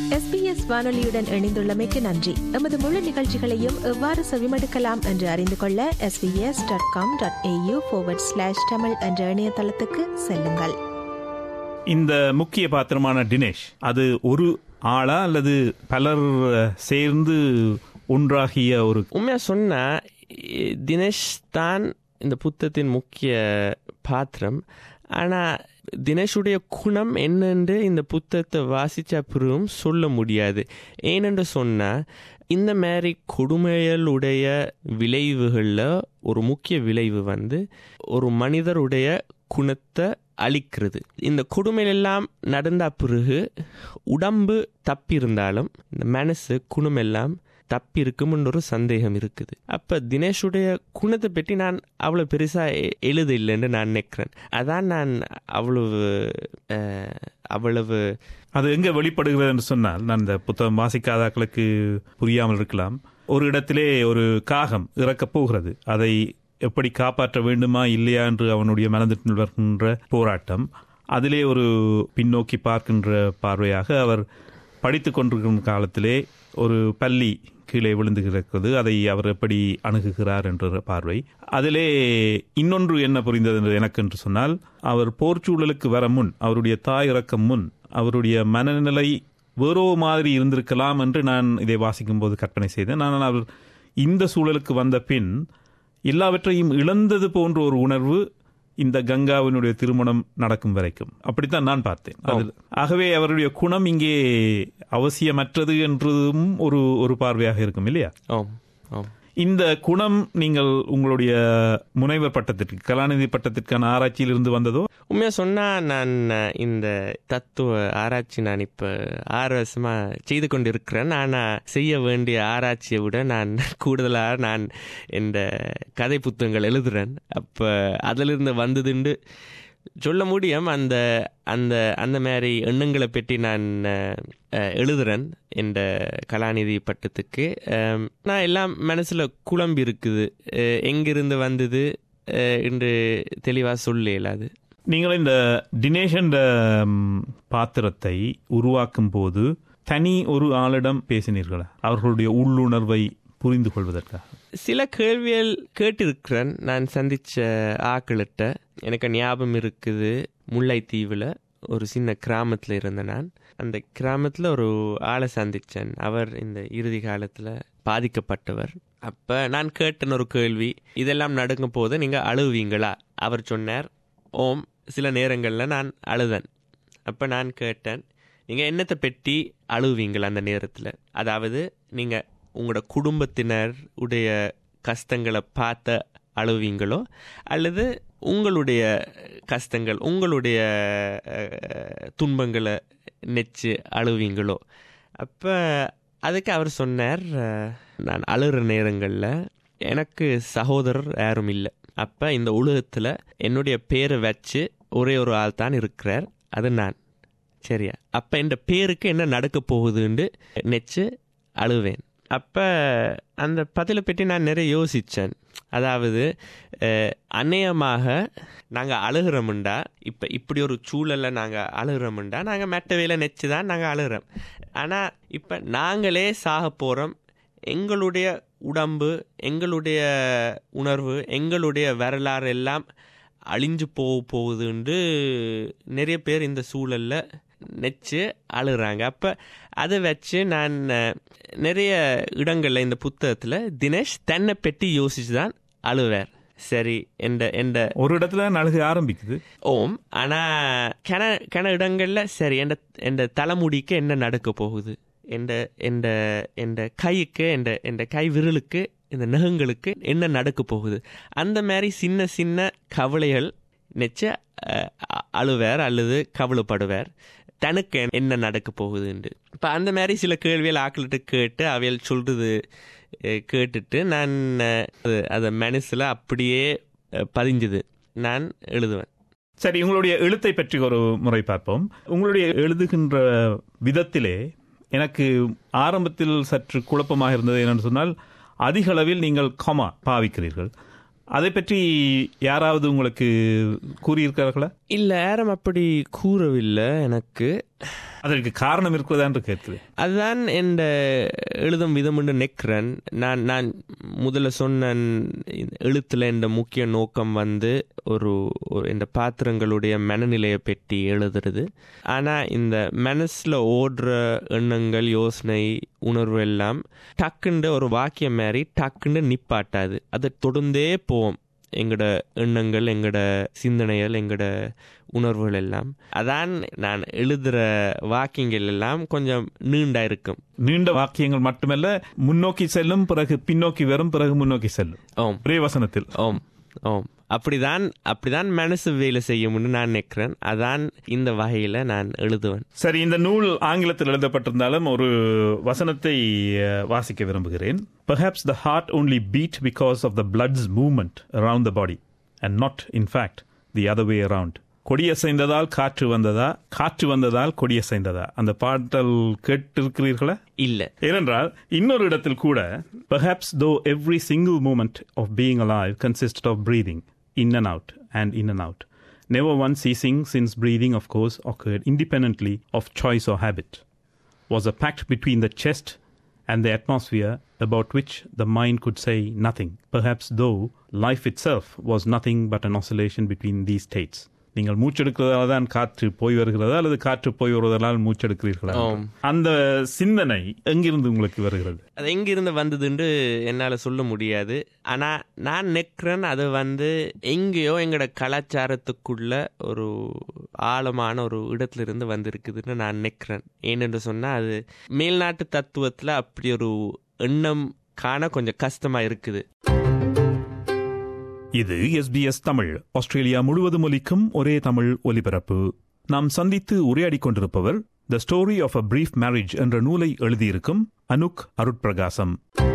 SBS வானொலியுடன் இணைந்துள்ளமைக்கு நன்றி எமது முழு நிகழ்ச்சிகளையும் எவ்வாறு செவிமடுக்கலாம் என்று அறிந்து கொள்ள SBS dot com dot AU slash Tamil என்ற இணையதளத்துக்கு செல்லுங்கள் இந்த முக்கிய பாத்திரமான தினேஷ் அது ஒரு ஆளா அல்லது பலர் சேர்ந்து ஒன்றாகிய ஒரு உண்மையா சொன்னா இ- தினேஷ் தான் இந்த புத்தகத்தின் முக்கிய பாத்திரம் ஆனா தினேஷுடைய குணம் என்னென்று இந்த புத்தகத்தை வாசிச்ச பிறகும் சொல்ல முடியாது ஏனென்று சொன்னா இந்த மாதிரி கொடுமைகளுடைய விளைவுகளில் ஒரு முக்கிய விளைவு வந்து ஒரு மனிதருடைய குணத்தை அழிக்கிறது இந்த கொடுமைகள் எல்லாம் நடந்த பிறகு உடம்பு தப்பி இருந்தாலும் இந்த மனசு குணம் எல்லாம் தப்பி இருக்கும்னு ஒரு சந்தேகம் இருக்குது அப்ப தினேஷுடைய குணத்தை பற்றி நான் அவ்வளவு பெருசா எ- எழுத இல்லைன்னு நான் நினைக்கிறேன் அதான் நான் அவ்வளவு அஹ், அவ்வளவு அது எங்க வெளிப்படுகிறது என்று சொன்னால் நான் இந்த புத்தகம் வாசிக்காதாக்களுக்கு புரியாமல் இருக்கலாம் ஒரு இடத்திலே ஒரு காகம் இறக்கப் போகிறது அதை எப்படி காப்பாற்ற வேண்டுமா இல்லையா என்று அவனுடைய மனதிற்குள் வருகின்ற போராட்டம் அதிலே ஒரு பின்னோக்கி பார்க்கின்ற பார்வையாக அவர் படித்துக் கொண்டிருக்கும் காலத்திலே ஒரு பள்ளி கீழே விழுந்து கிடக்கிறது அதை அவர் எப்படி அணுகுகிறார் என்ற பார்வை அதிலே இன்னொன்று என்ன புரிந்தது என்று எனக்கு என்று சொன்னால் அவர் போர்ச்சூழலுக்கு வர முன் அவருடைய தாய் இறக்கம் முன் அவருடைய மனநிலை வேறோ மாதிரி இருந்திருக்கலாம் என்று நான் இதை வாசிக்கும் போது கற்பனை செய்தேன் ஆனால் அவர் இந்த சூழலுக்கு வந்த பின் எல்லாவற்றையும் இழந்தது போன்ற ஒரு உணர்வு இந்த கங்காவினுடைய திருமணம் நடக்கும் வரைக்கும் அப்படித்தான் நான் பார்த்தேன் அதில் ஆகவே அவருடைய குணம் இங்கே அவசியமற்றது என்றதும் ஒரு ஒரு பார்வையாக இருக்கும் இல்லையா ஆம் ஆம் இந்த குணம் நீங்கள் உங்களுடைய முனைவர் பட்டத்திற்கு கலாநிதி பட்டத்திற்கான ஆராய்ச்சியில் இருந்து வந்ததோ உண்மையா சொன்னா நான் அஹ், இந்த தத்துவ ஆராய்ச்சி நான் இப்ப ஆறு வருஷமா செய்து கொண்டிருக்கிறேன் ஆனா செய்ய வேண்டிய ஆராய்ச்சியை விட நான் கூடுதலா நான் இந்த கதை புத்தகங்கள் எழுதுறேன் அப்ப அதிலிருந்து வந்ததுண்டு சொல்ல முடியும் அந்த அந்த அந்த மாதிரி எண்ணங்களை பற்றி நான் அஹ், அஹ், எழுதுறேன் இந்த கலாநிதி பட்டத்துக்கு அம், நான் எல்லாம் மனசுல குழம்பி இருக்குது அஹ், எங்கிருந்து வந்தது அஹ், என்று தெளிவா சொல்ல இயலாது நீங்கள் இந்த தினேஷ் என்ற ம், பாத்திரத்தை உருவாக்கும் போது தனி ஒரு ஆளிடம் பேசினீர்களா அவர்களுடைய உள்ளுணர்வை புரிந்து கொள்வதற்காக சில கேள்விகள் கேட்டிருக்கிறேன் நான் சந்திச்ச ஆக்களிட்ட எனக்கு ஞாபகம் இருக்குது முல்லைத்தீவில் ஒரு சின்ன கிராமத்தில் இருந்த நான் அந்த கிராமத்தில் ஒரு ஆளை சந்திச்சேன் அவர் இந்த இறுதி காலத்தில் பாதிக்கப்பட்டவர் அப்போ நான் கேட்டேன் ஒரு கேள்வி இதெல்லாம் நடக்கும் போது நீங்கள் அழுவீங்களா அவர் சொன்னார் ஓம் சில நேரங்களில் நான் அழுதேன் அப்போ நான் கேட்டேன் நீங்கள் என்னத்தை பெட்டி அழுவீங்களா அந்த நேரத்தில் அதாவது நீங்கள் உங்களோட குடும்பத்தினர் உடைய கஷ்டங்களை பார்த்த அழுவீங்களோ அல்லது உங்களுடைய கஷ்டங்கள் உங்களுடைய அஹ், துன்பங்களை நெச்சு அழுவீங்களோ அப்போ அதுக்கு அவர் சொன்னார் அஹ், நான் அழுகிற நேரங்களில் எனக்கு சகோதரர் யாரும் இல்லை அப்போ இந்த உலகத்தில் என்னுடைய பேரை வச்சு ஒரே ஒரு ஆள் தான் இருக்கிறார் அது நான் சரியா அப்போ இந்த பேருக்கு என்ன நடக்க போகுதுன்னு நெச்சு அழுவேன் அப்போ அந்த பதிலை பற்றி நான் நிறைய யோசித்தேன் அதாவது அஹ், அநேகமாக நாங்கள் அழுகிறோமுண்டா இப்போ இப்படி ஒரு சூழலில் நாங்கள் அழுகிறோமுண்டா நாங்கள் மெட்டவையில் நெச்சு தான் நாங்கள் அழுகிறோம் ஆனால் இப்போ நாங்களே சாக போகிறோம் எங்களுடைய உடம்பு எங்களுடைய உணர்வு எங்களுடைய வரலாறு எல்லாம் அழிஞ்சு போக போகுதுன்னு நிறைய பேர் இந்த சூழல்ல நெச்சு அழுகிறாங்க அப்போ அதை வச்சு நான் அஹ், நிறைய இடங்களில் இந்த புத்தகத்தில் தினேஷ் தன்னை பற்றி யோசிச்சு தான் அழுவார் சரி என்ற என்ற ஒரு இடத்துல அழுக ஆரம்பிக்குது ஓம் ஆனா கன கன இடங்கள்ல சரி எந்த எந்த தலைமுடிக்கு என்ன நடக்க போகுது எந்த எந்த எந்த கைக்கு எந்த எந்த கை விரலுக்கு இந்த நகங்களுக்கு என்ன நடக்க போகுது அந்த மாதிரி சின்ன சின்ன கவலைகள் நெச்ச அஹ், அ- அழுவார் அல்லது கவலைப்படுவார் தனக்கு என்ன நடக்க போகுதுன்னு இப்போ அந்த மாதிரி சில கேள்விகள் ஆக்கள்கிட்ட கேட்டு அவையல் சொல்றது அஹ், கேட்டுட்டு நான் அஹ், அது அதை மனசில் அப்படியே அஹ், பதிஞ்சுது நான் எழுதுவேன் சரி உங்களுடைய எழுத்தை பற்றி ஒரு முறை பார்ப்போம் உங்களுடைய எழுதுகின்ற விதத்திலே எனக்கு ஆரம்பத்தில் சற்று குழப்பமாக இருந்தது என்னன்னு சொன்னால் அதிக அளவில் நீங்கள் கமா பாவிக்கிறீர்கள் அதை பற்றி யாராவது உங்களுக்கு கூறியிருக்கிறார்களா இல்ல யாரும் அப்படி கூறவில்லை எனக்கு அதற்கு காரணம் இருக்கிறதா என்று கேட்குது அதுதான் என் எழுதும் விதம் என்று நிற்கிறேன் நான் நான் முதல்ல சொன்ன எழுத்துல இந்த முக்கிய நோக்கம் வந்து ஒரு ஒரு இந்த பாத்திரங்களுடைய மனநிலையை பற்றி எழுதுறது ஆனால் இந்த மனசில் ஓடுற எண்ணங்கள் யோசனை உணர்வு எல்லாம் டக்குண்டு ஒரு வாக்கியம் மாதிரி டக்குண்டு நிப்பாட்டாது அதை தொடர்ந்தே போவோம் எங்களோட எண்ணங்கள் எங்களோட சிந்தனைகள் எங்களோட உணர்வுகள் எல்லாம் அதான் நான் எழுதுகிற வாக்கியங்கள் எல்லாம் கொஞ்சம் நீண்டா இருக்கும் நீண்ட வாக்கியங்கள் மட்டுமல்ல முன்னோக்கி செல்லும் பிறகு பின்னோக்கி வரும் பிறகு முன்னோக்கி செல்லும் ஓம் ஒரே வசனத்தில் ஓம் ஓம் அப்படிதான் அப்படிதான் மனசு வேலை செய்யும்னு நான் நினைக்கிறேன் அதான் இந்த வகையில் நான் எழுதுவேன் சரி இந்த நூல் ஆங்கிலத்தில் எழுதப்பட்டிருந்தாலும் ஒரு வசனத்தை அஹ், வாசிக்க விரும்புகிறேன் Perhaps the heart only beat because of the blood's movement around the body and not in fact the other way around கொடியசைந்ததால் காற்று வந்ததா காற்று வந்ததால் கொடியசைந்ததா அந்த பாடல் கேட்டிருக்கிறீர்களா இல்லை ஏனென்றால் இன்னொரு இடத்தில் கூட perhaps though every single moment of being alive consisted of breathing in and out and in and out never one ceasing since breathing of course occurred independently of choice or habit was a pact between the chest and the atmosphere about which the mind could say nothing perhaps though life itself was nothing but an oscillation between these states நீங்கள் மூச்செடுக்கிறதால தான் காற்று போய் வருகிறதா அல்லது காற்று போய் வருவதால் மூச்செடுக்கிறீர்களா ஆம். அந்த சிந்தனை எங்கிருந்து உங்களுக்கு வருகிறது அது எங்கிருந்து வந்ததுன்னு என்னால் சொல்ல முடியாது ஆனால் நான் நிற்கிறேன் அது வந்து எங்கேயோ எங்களோட கலாச்சாரத்துக்குள்ள ஒரு ஆழமான ஒரு இடத்துல இருந்து வந்திருக்குதுன்னு நான் நிற்கிறேன் ஏனென்று சொன்னால் அது மேல்நாட்டு தத்துவத்தில் அப்படி ஒரு எண்ணம் காண கொஞ்சம் கஷ்டமாக இருக்குது இது எஸ்பிஎஸ் தமிழ் ஆஸ்திரேலியா முழுவதும் ஒலிக்கும் ஒரே தமிழ் ஒலிபரப்பு நாம் சந்தித்து உரையாடிக் கொண்டிருப்பவர் the story of a brief marriage என்ற நூலை எழுதியிருக்கும் Anuk Arudpragasam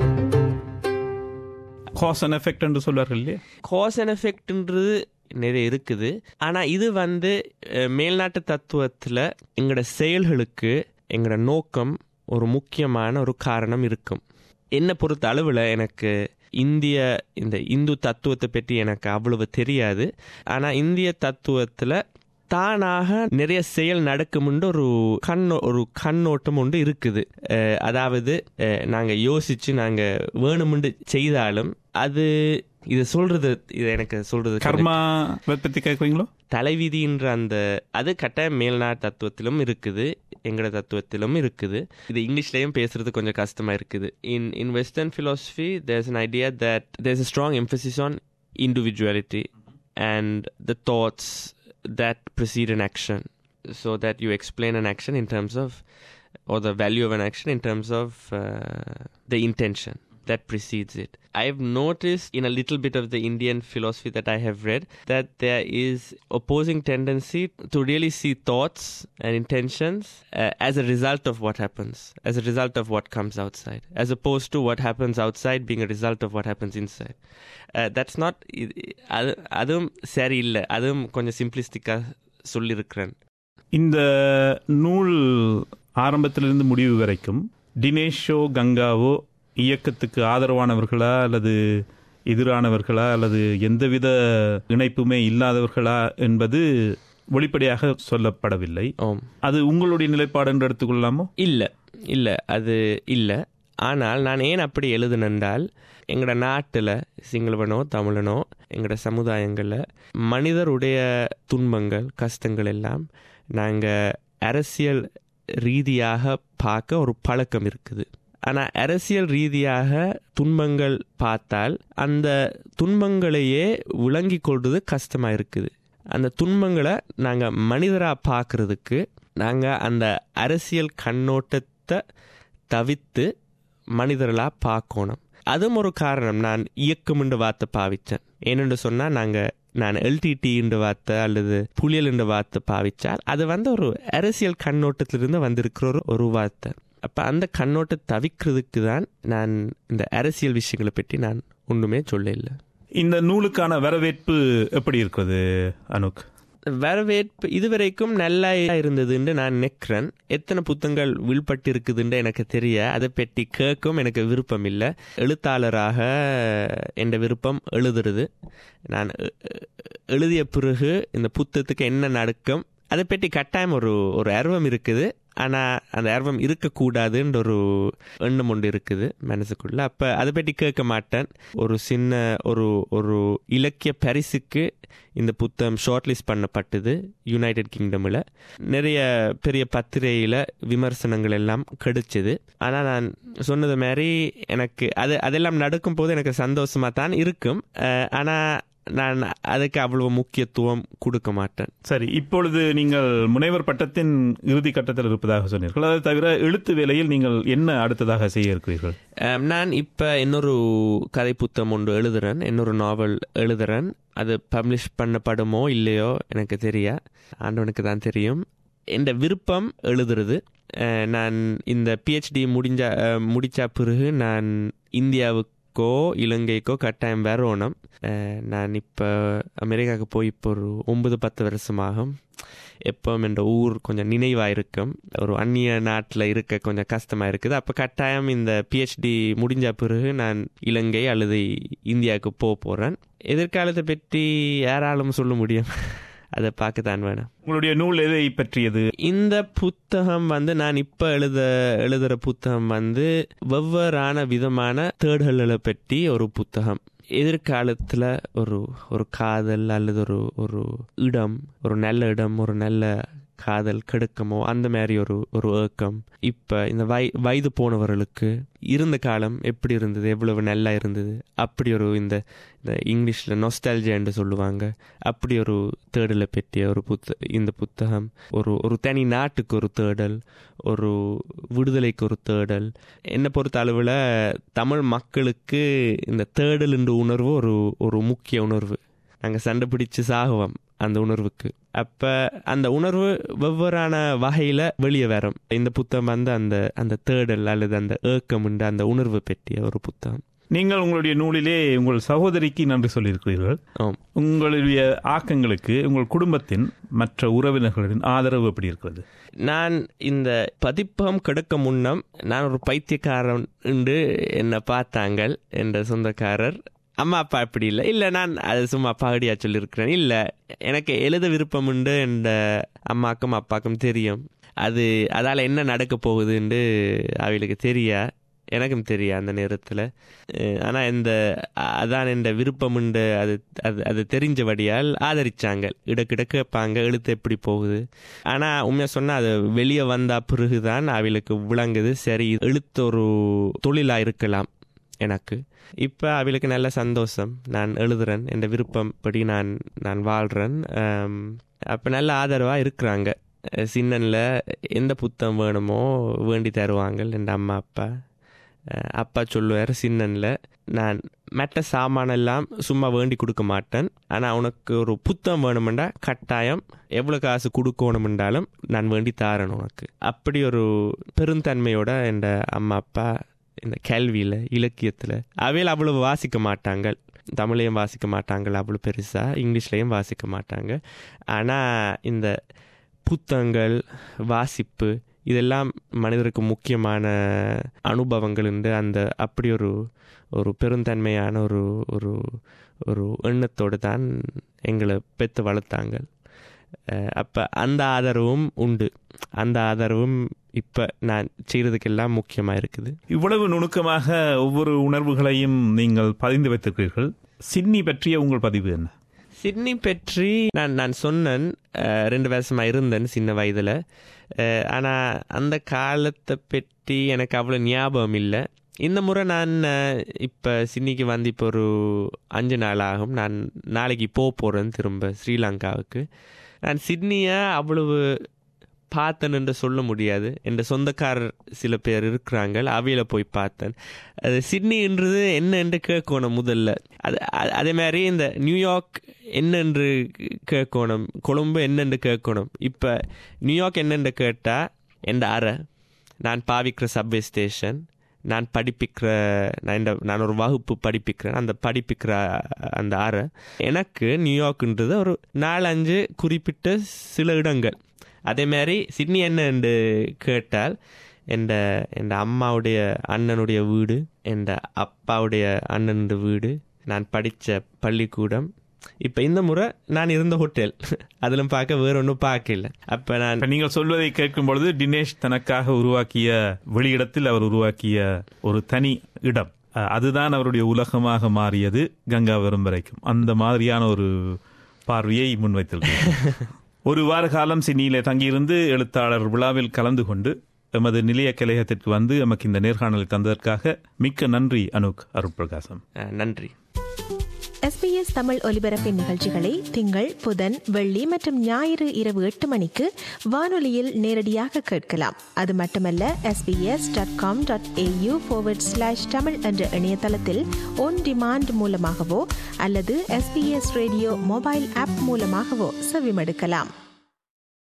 cause and effect என்று சொல்வார்கள் இல்லையா காஸ் அண்ட் எஃபெக்ட்ன்றது நிறைய இருக்குது ஆனால் இது வந்து அஹ், மேல்நாட்டு தத்துவத்தில் எங்களோட செயல்களுக்கு எங்களோட நோக்கம் ஒரு முக்கியமான ஒரு காரணம் இருக்கும் என்னை பொறுத்த அளவில் எனக்கு இந்திய இந்த இந்து தத்துவத்தை பற்றி எனக்கு அவ்வளவு தெரியாது ஆனால் இந்திய தத்துவத்தில் தானாக நிறைய செயல் நடக்கும்னு ஒரு கண்ணோ ஒரு கண்ணோட்டம் ஒன்று இருக்குது அஹ், அதாவது நாங்கள் யோசித்து நாங்கள் வேணுமென்று செய்தாலும் அது இது சொல்றது இது எனக்கு சொல்றது கொஞ்சம் கர்மா பற்றி கேட்குறீங்களோ தலைவிதின்ற அந்த அது கட்டாயம் மேல்நாட்டு தத்துவத்திலும் இருக்குது எங்களோட தத்துவத்திலும் இருக்குது இது இங்கிலீஷ்லயும் பேசுறது கொஞ்சம் கஷ்டமா இருக்குது in in western philosophy there's an idea that there's a strong emphasis on individuality and the thoughts that precede an action so that you explain an action in terms of or the value of an action in terms of uh, the intention that precedes it. I've noticed in a little bit of the Indian philosophy that I have read that there is opposing tendency to really see thoughts and intentions uh, as a result of what happens, as a result of what comes outside, as opposed to what happens outside being a result of what happens inside. Uh, that's not இது- அது அதுவும் சரியில்லை அதுவும் கொஞ்சம் சிம்பிளிஸ்டிக்காக சொல்லியிருக்கிறேன் இந்த நூல் ஆரம்பத்திலிருந்து முடிவு வரைக்கும் தினேஷோ கங்காவோ இயக்கத்துக்கு ஆதரவானவர்களா அல்லது எதிரானவர்களா அல்லது எந்தவித இணைப்புமே இல்லாதவர்களா என்பது வெளிப்படையாக சொல்லப்படவில்லை ஓம் அது உங்களுடைய நிலைப்பாடு என்று எடுத்துக்கொள்ளலாமோ இல்லை இல்லை அது இல்லை ஆனால் நான் ஏன் அப்படி எழுதுனென்றால் எங்களோட நாட்டில் சிங்களவனோ தமிழனோ எங்களோட சமுதாயங்களில் மனிதருடைய துன்பங்கள் கஷ்டங்கள் எல்லாம் நாங்கள் அரசியல் ரீதியாக பார்க்க ஒரு பழக்கம் இருக்குது ஆனால் அரசியல் ரீதியாக துன்பங்கள் பார்த்தால் அந்த துன்பங்களையே விளங்கி கொள்வது கஷ்டமாக இருக்குது அந்த துன்பங்களை நாங்கள் மனிதராக பார்க்கறதுக்கு நாங்கள் அந்த அரசியல் கண்ணோட்டத்தை தவிர்த்து மனிதர்களாக பார்க்கணும் அதுவும் ஒரு காரணம் நான் இயக்கம் என்று வார்த்தை பாவித்தேன் ஏனென்று சொன்னால் நாங்கள் நான் எல்டிடி என்று வார்த்தை அல்லது புலியல் என்று வார்த்தை பாவிச்சால் அது வந்து ஒரு அரசியல் கண்ணோட்டத்திலிருந்து வந்திருக்கிற ஒரு ஒரு வார்த்தை அப்போ அந்த கண்ணோட்டத்தை தவிக்கிறதுக்கு தான் நான் இந்த அரசியல் விஷயங்களை பற்றி நான் ஒன்றுமே சொல்ல இல்லை இந்த நூலுக்கான வரவேற்பு எப்படி இருக்கிறது அனுக் வரவேற்பு இதுவரைக்கும் நல்லா இருந்ததுன்னு நான் நினைக்கிறேன் எத்தனை புத்தகங்கள் வில்பட்டு இருக்குதுன்னு எனக்கு தெரிய அதை பற்றி கேட்கும் எனக்கு விருப்பம் இல்லை எழுத்தாளராக என் விருப்பம் எழுதுறது நான் எ- எ- எழுதிய பிறகு இந்த புத்தகத்துக்கு என்ன நடக்கும் அதை பற்றி கட்டாயம் ஒரு ஒரு ஆர்வம் இருக்குது ஆனால் அந்த ஆர்வம் இருக்கக்கூடாதுன்ற ஒரு எண்ணம் ஒன்று இருக்குது மனசுக்குள்ள அப்போ அதை பற்றி கேட்க மாட்டேன் ஒரு சின்ன ஒரு ஒரு இலக்கிய பரிசுக்கு இந்த புத்தகம் ஷார்ட் லிஸ்ட் பண்ணப்பட்டது யுனைடெட் கிங்டமில் நிறைய பெரிய பத்திரிகையில் விமர்சனங்கள் எல்லாம் கிடைச்சது ஆனால் நான் சொன்னது மாதிரி எனக்கு அது அதெல்லாம் நடக்கும் போது எனக்கு சந்தோஷமாக தான் இருக்கும் ஆனால் நான் அதுக்கு அவ்வளவு முக்கியத்துவம் கொடுக்க மாட்டேன் சரி இப்பொழுது நீங்கள் முனைவர் பட்டத்தின் இறுதி கட்டத்தில் இருப்பதாக சொன்னீர்கள் அதை தவிர எழுத்து வேலையில் நீங்கள் என்ன அடுத்ததாக செய்ய இருக்கிறீர்கள் அம், நான் இப்போ இன்னொரு கதை புத்தகம் ஒன்று எழுதுறேன் இன்னொரு நாவல் எழுதுறேன் அது பப்ளிஷ் பண்ணப்படுமோ இல்லையோ எனக்கு தெரியா ஆண்டவனுக்கு தான் தெரியும் என் விருப்பம் எழுதுறது அஹ், நான் இந்த பிஹெச்டி முடிஞ்ச அஹ், முடிச்ச பிறகு நான் இந்தியாவுக்கோ இலங்கைக்கோ கட்டாயம் வரணும் அஹ், நான் இப்போ அமெரிக்காவுக்கு போய் இப்போ ஒரு ஒன்பது பத்து வருஷமாகும் எப்பவும் என்ற ஊர் கொஞ்சம் நினைவாக இருக்கும் ஒரு அந்நிய நாட்டில் இருக்க கொஞ்சம் கஷ்டமாக இருக்குது அப்போ கட்டாயம் இந்த பிஹெச்டி முடிஞ்ச பிறகு நான் இலங்கை அல்லது இந்தியாவுக்கு போக போகிறேன் எதிர்காலத்தை பற்றி யாராலும் சொல்ல முடியும் அதை பார்க்க தான் வேணும் உங்களுடைய நூல் எதை பற்றியது இந்த புத்தகம் வந்து நான் இப்போ எழுத எழுதுகிற புத்தகம் வந்து வெவ்வேறான விதமான தேடுதல்களை பற்றி ஒரு புத்தகம் எதிர்காலத்தில் ஒரு ஒரு காதல் அல்லது ஒரு ஒரு இடம் ஒரு நல்ல இடம் ஒரு நல்ல காதல் கெடுக்கமோ அந்த மாதிரி ஒரு ஒரு ஏக்கம் இப்போ இந்த வய வயது போனவர்களுக்கு இருந்த காலம் எப்படி இருந்தது எவ்வளவு நல்லா இருந்தது அப்படி ஒரு இந்த இந்த இங்கிலீஷில் நொஸ்டாலஜியான்னு சொல்லுவாங்க அப்படி ஒரு தேடலை பற்றிய ஒரு புத்த இந்த புத்தகம் ஒரு ஒரு தனி நாட்டுக்கு ஒரு தேடல் ஒரு விடுதலைக்கு ஒரு தேடல் என்னை பொறுத்த அளவில் தமிழ் மக்களுக்கு இந்த தேடல் என்ற உணர்வு ஒரு ஒரு முக்கிய உணர்வு நாங்கள் சண்டை பிடிச்சு சாகுவோம் அந்த உணர்வுக்கு அப்போ அந்த உணர்வு வெவ்வேறான வகையில் வெளியே வரும் இந்த புத்தகம் வந்து அந்த அந்த தேடல் அல்லது அந்த ஏக்கம் உண்டு அந்த உணர்வு பற்றிய ஒரு புத்தகம் நீங்கள் உங்களுடைய நூலிலே உங்கள் சகோதரிக்கு நன்றி சொல்லியிருக்கிறீர்கள் ஆம் உங்களுடைய ஆக்கங்களுக்கு உங்கள் குடும்பத்தின் மற்ற உறவினர்களின் ஆதரவு எப்படி இருக்கிறது நான் இந்த பதிப்பகம் கெடுக்க முன்னம் நான் ஒரு பைத்தியக்காரன் என்று என்னை பார்த்தாங்க என்ற சொந்தக்காரர் அம்மா அப்பா அப்படி இல்லை இல்லை நான் அது சும்மா பகடியா சொல்லியிருக்கிறேன் இல்லை எனக்கு எழுத விருப்பம் உண்டு என்ற அம்மாக்கும் அப்பாக்கும் தெரியும் அது அதால் என்ன நடக்க போகுதுன்னு அவளுக்கு தெரியா எனக்கும் தெரியும் அந்த நேரத்தில் ஆனால் இந்த அதான் இந்த விருப்பம் உண்டு அது அது அது தெரிஞ்சபடியால் ஆதரிச்சாங்க இடக்கிட கேட்பாங்க எழுத்து எப்படி போகுது ஆனால் உண்மையாக சொன்னால் அது வெளியே வந்த பிறகுதான் அவளுக்கு விளங்குது சரி எழுத்து ஒரு தொழிலாக இருக்கலாம் எனக்கு இப்போ அவளுக்கு நல்ல சந்தோஷம் நான் எழுதுறேன் என் விருப்பம் படி நான் நான் வாழ்கிறேன் அப்போ நல்ல ஆதரவாக இருக்கிறாங்க சின்னனில் எந்த புத்தகம் வேணுமோ வேண்டி தருவாங்க என் அம்மா அப்பா அஹ் அப்பா சொல்லுவார் சின்னனில் நான் மெட்ட சாமானெல்லாம் சும்மா வேண்டி கொடுக்க மாட்டேன் ஆனால் உனக்கு ஒரு புத்தகம் வேணுமெண்டா கட்டாயம் எவ்வளோ காசு கொடுக்கணுமென்றாலும் நான் வேண்டி தாரேன் உனக்கு அப்படி ஒரு பெருந்தன்மையோட என் அம்மா அப்பா இந்த கேள்வியில் இலக்கியத்தில் அவையில் அவ்வளவு வாசிக்க மாட்டாங்க தமிழையும் வாசிக்க மாட்டாங்க அவ்வளோ பெருசாக இங்கிலீஷ்லேயும் வாசிக்க மாட்டாங்க ஆனால் இந்த புத்தகங்கள் வாசிப்பு இதெல்லாம் மனிதருக்கு முக்கியமான அனுபவங்கள் உண்டு அந்த அப்படி ஒரு ஒரு பெருந்தன்மையான ஒரு ஒரு ஒரு எண்ணத்தோடு தான் எங்களை பெற்று வளர்த்தாங்க அப்போ அந்த ஆதரவும் உண்டு அந்த ஆதரவும் இப்போ நான் செய்கிறதுக்கெல்லாம் முக்கியமாக இருக்குது இவ்வளவு நுணுக்கமாக ஒவ்வொரு உணர்வுகளையும் நீங்கள் பதிந்து வைத்திருக்கிறீர்கள் சிட்னி பற்றிய உங்கள் பதிவு என்ன சிட்னி பற்றி நான் நான் சொன்னேன் அஹ், ரெண்டு வருஷமாக இருந்தேன் சின்ன வயதில் ஆனால் அந்த காலத்தை பற்றி எனக்கு அவ்வளோ ஞாபகம் இல்லை இந்த முறை நான் இப்போ சிட்னிக்கு வந்து இப்போ ஒரு அஞ்சு நாள் ஆகும் நான் நாளைக்கு போக போகிறேன் திரும்ப ஸ்ரீலங்காவுக்கு நான் சிட்னியை அவ்வளவு பார்த்தேன் என்று சொல்ல முடியாது என் சொந்தக்காரர் சில பேர் இருக்கிறாங்க அவையில போய் பார்த்தேன் அது சிட்னின்றது என்ன என்று கேட்கணும் முதல்ல அது அ- அதே மாதிரி இந்த நியூயார்க் என்னென்று கேட்கணும் கொழும்பு என்னென்று கேட்கணும் இப்போ நியூயார்க் என்னென்று கேட்டால் என் அறை நான் பாவிக்கிற சப்வே ஸ்டேஷன் நான் படிப்பிக்கிற நான் இந்த நான் ஒரு வகுப்பு படிப்பிக்கிறேன் அந்த படிப்பிக்கிற அந்த அறை எனக்கு நியூயார்க்ன்றது ஒரு நாலஞ்சு குறிப்பிட்ட சில இடங்கள் அதே மாதிரி சிட்னி என்ன என்று கேட்டால் எந்த என் அம்மாவுடைய அண்ணனுடைய வீடு என் அப்பாவுடைய அண்ணனுடைய வீடு நான் படித்த பள்ளிக்கூடம் இப்போ இந்த முறை நான் இருந்த ஹோட்டல் அதிலும் பார்க்க வேற ஒன்றும் பார்க்கல அப்போ நான் இப்ப நீங்கள் சொல்வதை கேட்கும் பொழுது தினேஷ் தனக்காக உருவாக்கிய வெளியிடத்தில் அவர் உருவாக்கிய ஒரு தனி இடம் அஹ், அதுதான் அவருடைய உலகமாக மாறியது கங்கா வரும் வரைக்கும் அந்த மாதிரியான ஒரு பார்வையை முன்வைத்திருக்கிறார் ஒரு வார காலம் சிட்னியிலே தங்கியிருந்து எழுத்தாளர் விழாவில் கலந்து கொண்டு எமது நிலைய கலையகத்திற்கு வந்து எமக்கு இந்த நேர்காணலை தந்ததற்காக மிக்க நன்றி அனுக் அருட்பிரகாசம் அஹ், நன்றி எஸ்பிஎஸ் தமிழ் ஒலிபரப்பின் நிகழ்ச்சிகளை திங்கள் புதன் வெள்ளி மற்றும் ஞாயிறு இரவு எட்டு மணிக்கு வானொலியில் நேரடியாக கேட்கலாம் அது மட்டுமல்ல SBS dot com dot AU slash Tamil என்ற இணையதளத்தில் ஒன் டிமாண்ட் மூலமாகவோ அல்லது எஸ்பிஎஸ் ரேடியோ மொபைல் ஆப் மூலமாகவோ செவிமடுக்கலாம்